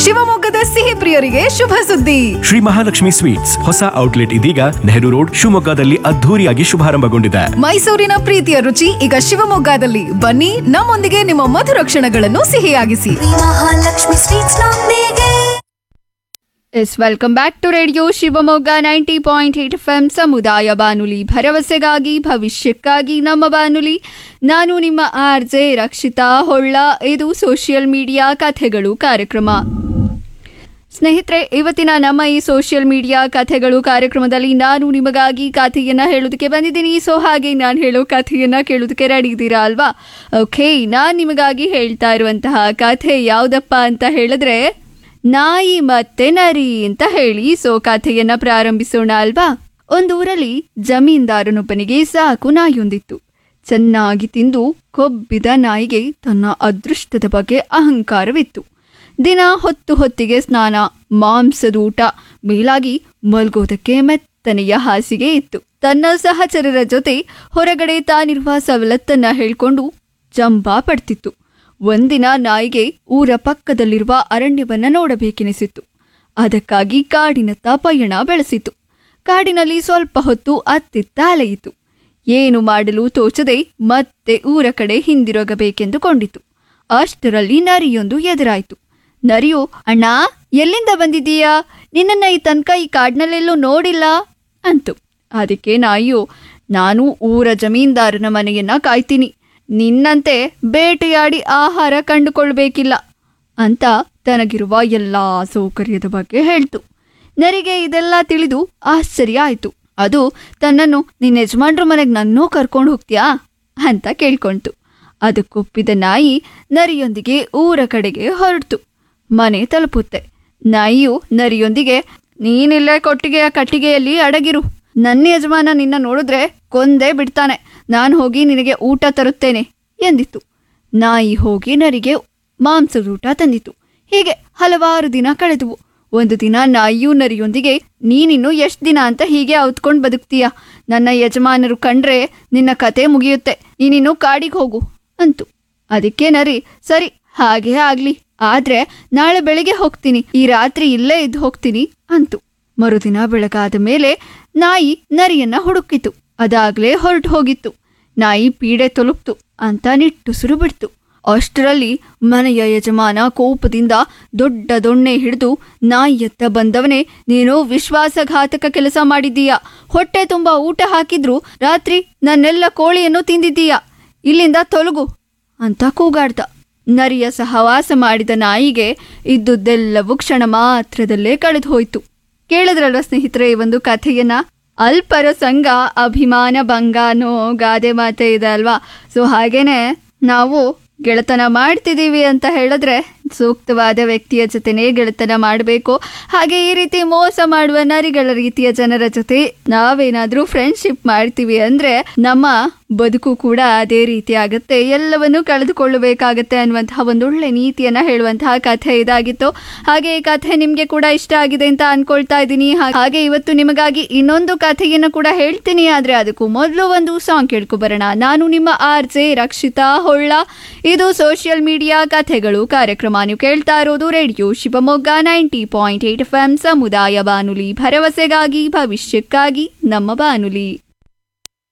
ಶಿವಮೊಗ್ಗದ ಸಿಹಿ ಪ್ರಿಯರಿಗೆ ಶುಭ ಸುದ್ದಿ ಶ್ರೀ ಮಹಾಲಕ್ಷ್ಮಿ ಸ್ವೀಟ್ಸ್ ಹೊಸ ಔಟ್ಲೆಟ್ ಇದೀಗ ನೆಹರು ರೋಡ್ ಶಿವಮೊಗ್ಗದಲ್ಲಿ ಅದ್ಧೂರಿಯಾಗಿ ಶುಭಾರಂಭಗೊಂಡಿದೆ ಮೈಸೂರಿನ ಪ್ರೀತಿಯ ರುಚಿ ಈಗ ಶಿವಮೊಗ್ಗದಲ್ಲಿ ಬನ್ನಿ ನಮ್ಮೊಂದಿಗೆ ನಿಮ್ಮ ಮಧುರ ಕ್ಷಣಗಳನ್ನು ಸಿಹಿಯಾಗಿಸಿ ಮಹಾಲಕ್ಷ್ಮಿ ಸ್ವೀಟ್ಸ್ ನೊಂದಿಗೆ yes welcome back to radio Shivamogga ninety point eight F M ಸಮುದಾಯ ಬಾನುಲಿ ಭರವಸೆಗಾಗಿ ಭವಿಷ್ಯಕ್ಕಾಗಿ ನಮ್ಮ ಬಾನುಲಿ ನಾನು ನಿಮ್ಮ ಆರ್ ಜೆ ರಕ್ಷಿತಾ ಹೊಳ್ಳ ಇದು ಸೋಷಿಯಲ್ ಮೀಡಿಯಾ ಕಥೆಗಳು ಕಾರ್ಯಕ್ರಮ ಸ್ನೇಹಿತರೆ ಇವತ್ತಿನ ನಮ್ಮ ಈ ಸೋಷಿಯಲ್ ಮೀಡಿಯಾ ಕಥೆಗಳು ಕಾರ್ಯಕ್ರಮದಲ್ಲಿ ನಾನು ನಿಮಗಾಗಿ ಕಥೆಯನ್ನ ಹೇಳೋದಕ್ಕೆ ಬಂದಿದ್ದೀನಿ ಸೊ ಹಾಗೆ ನಾನು ಹೇಳೋ ಕಥೆಯನ್ನ ಕೇಳೋದಕ್ಕೆ ರೆಡಿ ಇದ್ದೀರಾ ಅಲ್ವಾ ಓಕೆ ನಾನು ನಿಮಗಾಗಿ ಹೇಳ್ತಾ ಇರುವಂತಹ ಕಥೆ ಯಾವುದಪ್ಪ ಅಂತ ಹೇಳಿದ್ರೆ ನಾಯಿ ಮತ್ತೆ ನರಿ ಅಂತ ಹೇಳಿ ಸೊ ಕಥೆಯನ್ನ ಪ್ರಾರಂಭಿಸೋಣ ಅಲ್ವಾ ಒಂದೂರಲ್ಲಿ ಜಮೀನ್ದಾರನೊಬ್ಬನಿಗೆ ಸಾಕು ನಾಯಿಯೊಂದಿತ್ತು ಚೆನ್ನಾಗಿ ತಿಂದು ಕೊಬ್ಬಿದ ನಾಯಿಗೆ ತನ್ನ ಅದೃಷ್ಟದ ಬಗ್ಗೆ ಅಹಂಕಾರವಿತ್ತು ದಿನ ಹೊತ್ತು ಹೊತ್ತಿಗೆ ಸ್ನಾನ ಮಾಂಸದ ಊಟ ಮೇಲಾಗಿ ಮಲ್ಗೋದಕ್ಕೆ ಮೆತ್ತನೆಯ ಹಾಸಿಗೆ ಇತ್ತು ತನ್ನ ಸಹಚರರ ಜೊತೆ ಹೊರಗಡೆ ತಾನಿರುವ ಸವಲತ್ತನ್ನ ಹೇಳ್ಕೊಂಡು ಜಂಬಾ ಪಡ್ತಿತ್ತು ಒಂದಿನ ನಾಯಿಗೆ ಊರ ಪಕ್ಕದಲ್ಲಿರುವ ಅರಣ್ಯವನ್ನ ನೋಡಬೇಕೆನಿಸಿತ್ತು ಅದಕ್ಕಾಗಿ ಕಾಡಿನತ್ತ ಪಯಣ ಬೆಳೆಸಿತು ಕಾಡಿನಲ್ಲಿ ಸ್ವಲ್ಪ ಹೊತ್ತು ಅತ್ತಿತ್ತ ಅಲೆಯಿತು ಏನು ಮಾಡಲು ತೋಚದೆ ಮತ್ತೆ ಊರ ಕಡೆ ಹಿಂದಿರುಗಬೇಕೆಂದುಕೊಂಡಿತು ಅಷ್ಟರಲ್ಲಿ ನರಿಯೊಂದು ಎದುರಾಯಿತು ನರಿಯು ಅಣ್ಣ ಎಲ್ಲಿಂದ ಬಂದಿದೀಯಾ ನಿನ್ನನ್ನ ಈ ತನಕ ಈ ಕಾಡಿನಲ್ಲೆಲ್ಲೂ ನೋಡಿಲ್ಲ ಅಂತು ಅದಕ್ಕೆ ನಾಯಿಯು ನಾನು ಊರ ಜಮೀನ್ದಾರನ ಮನೆಯನ್ನ ಕಾಯ್ತೀನಿ ನಿನ್ನಂತೆ ಬೇಟೆಯಾಡಿ ಆಹಾರ ಕಂಡುಕೊಳ್ಬೇಕಿಲ್ಲ ಅಂತ ತನಗಿರುವ ಎಲ್ಲಾ ಸೌಕರ್ಯದ ಬಗ್ಗೆ ಹೇಳ್ತು ನರಿಗೆ ಇದೆಲ್ಲ ತಿಳಿದು ಆಶ್ಚರ್ಯ ಆಯ್ತು ಅದು ತನ್ನನ್ನು ನಿನ್ನ ಯಜಮಾನ್ರ ಮನೆಗೆ ನನ್ನೂ ಕರ್ಕೊಂಡು ಹೋಗ್ತೀಯಾ ಅಂತ ಕೇಳ್ಕೊಂತು ಅದಕ್ಕೊಪ್ಪಿದ ನಾಯಿ ನರಿಯೊಂದಿಗೆ ಊರ ಕಡೆಗೆ ಹೊರಡ್ತು ಮನೆ ತಲುಪುತ್ತೆ ನಾಯಿಯು ನರಿಯೊಂದಿಗೆ ನೀನಿಲ್ಲೇ ಕೊಟ್ಟಿಗೆಯ ಕಟ್ಟಿಗೆಯಲ್ಲಿ ಅಡಗಿರು ನನ್ನ ಯಜಮಾನ ನಿನ್ನ ನೋಡಿದ್ರೆ ಕೊಂದೇ ಬಿಡ್ತಾನೆ ನಾನು ಹೋಗಿ ನಿನಗೆ ಊಟ ತರುತ್ತೇನೆ ಎಂದಿತ್ತು ನಾಯಿ ಹೋಗಿ ನರಿಗೆ ಮಾಂಸದ ಊಟ ತಂದಿತು ಹೀಗೆ ಹಲವಾರು ದಿನ ಕಳೆದುವು ಒಂದು ದಿನ ನಾಯಿಯೂ ನರಿಯೊಂದಿಗೆ ನೀನಿನ್ನು ಎಷ್ಟು ದಿನ ಅಂತ ಹೀಗೆ ಔತ್ಕೊಂಡು ಬದುಕ್ತೀಯ ನನ್ನ ಯಜಮಾನರು ಕಂಡ್ರೆ ನಿನ್ನ ಕತೆ ಮುಗಿಯುತ್ತೆ ನೀನಿನ್ನು ಕಾಡಿಗೆ ಹೋಗು ಅಂತು ಅದಕ್ಕೆ ನರಿ ಸರಿ ಹಾಗೇ ಆಗ್ಲಿ ಆದ್ರೆ ನಾಳೆ ಬೆಳಿಗ್ಗೆ ಹೋಗ್ತೀನಿ ಈ ರಾತ್ರಿ ಇಲ್ಲೇ ಇದ್ದು ಹೋಗ್ತೀನಿ ಅಂತು ಮರುದಿನ ಬೆಳಗಾದ ಮೇಲೆ ನಾಯಿ ನರಿಯನ್ನ ಹುಡುಕಿತು ಅದಾಗ್ಲೇ ಹೊರಟು ಹೋಗಿತ್ತು ನಾಯಿ ಪೀಡೆ ತೊಲುಪ್ತು ಅಂತ ನಿಟ್ಟುಸಿರು ಬಿಡ್ತು ಅಷ್ಟರಲ್ಲಿ ಮನೆಯ ಯಜಮಾನ ಕೋಪದಿಂದ ದೊಡ್ಡ ದೊಣ್ಣೆ ಹಿಡಿದು ನಾಯಿಯತ್ತ ಬಂದವನೇ ನೀನು ವಿಶ್ವಾಸಘಾತಕ ಕೆಲಸ ಮಾಡಿದ್ದೀಯ ಹೊಟ್ಟೆ ತುಂಬ ಊಟ ಹಾಕಿದ್ರು ರಾತ್ರಿ ನನ್ನೆಲ್ಲ ಕೋಳಿಯನ್ನು ತಿಂದಿದ್ದೀಯ ಇಲ್ಲಿಂದ ತೊಲಗು ಅಂತ ಕೂಗಾಡ್ದ ನರಿಯ ಸಹವಾಸ ಮಾಡಿದ ನಾಯಿಗೆ ಇದ್ದುದೆಲ್ಲವೂ ಕ್ಷಣ ಮಾತ್ರದಲ್ಲೇ ಕಳೆದು ಹೋಯ್ತು ಕೇಳಿದ್ರಲ್ವ ಸ್ನೇಹಿತರೆ ಈ ಒಂದು ಕಥೆಯನ್ನ ಅಲ್ಪರ ಸಂಘ ಅಭಿಮಾನ ಭಂಗ ಅನ್ನೋ ಗಾದೆ ಮಾತೆ ಇದೆ ಅಲ್ವಾ ಸೊ ಹಾಗೇನೆ ನಾವು ಗೆಳೆತನ ಮಾಡ್ತಿದ್ದೀವಿ ಅಂತ ಹೇಳಿದ್ರೆ ಸೂಕ್ತವಾದ ವ್ಯಕ್ತಿಯ ಜೊತೆನೇ ಗೆಳೆತನ ಮಾಡಬೇಕು ಹಾಗೆ ಈ ರೀತಿ ಮೋಸ ಮಾಡುವ ನರಿಗಳ ರೀತಿಯ ಜನರ ಜೊತೆ ನಾವೇನಾದ್ರೂ ಫ್ರೆಂಡ್ಶಿಪ್ ಮಾಡ್ತೀವಿ ಅಂದ್ರೆ ನಮ್ಮ ಬದುಕು ಕೂಡ ಅದೇ ರೀತಿ ಆಗುತ್ತೆ ಎಲ್ಲವನ್ನೂ ಕಳೆದುಕೊಳ್ಳಬೇಕಾಗತ್ತೆ ಅನ್ನುವಂತಹ ಒಂದೊಳ್ಳೆ ನೀತಿಯನ್ನ ಹೇಳುವಂತಹ ಕಥೆ ಇದಾಗಿತ್ತು ಹಾಗೆ ಈ ಕಥೆ ನಿಮ್ಗೆ ಕೂಡ ಇಷ್ಟ ಆಗಿದೆ ಅಂತ ಅನ್ಕೊಳ್ತಾ ಇದ್ದೀನಿ ಹಾ- ಹಾಗೆ ಇವತ್ತು ನಿಮಗಾಗಿ ಇನ್ನೊಂದು ಕಥೆಯನ್ನು ಕೂಡ ಹೇಳ್ತೀನಿ ಆದ್ರೆ ಅದಕ್ಕೂ ಮೊದಲು ಒಂದು ಸಾಂಗ್ ಕೇಳ್ಕೊ ಬರೋಣ ನಾನು ನಿಮ್ಮ ಆರ್ ಜೆ ರಕ್ಷಿತಾ ಹೊಳ್ಳ ಇದು ಸೋಷಿಯಲ್ ಮೀಡಿಯಾ ಕಥೆಗಳು ಕಾರ್ಯಕ್ರಮ ನೀವು ಕೇಳ್ತಾ ಇರೋದು radio Shivamogga ninety point eight F M ಸಮುದಾಯ ಬಾನುಲಿ ಭರವಸೆಗಾಗಿ ಭವಿಷ್ಯಕ್ಕಾಗಿ ನಮ್ಮ ಬಾನುಲಿ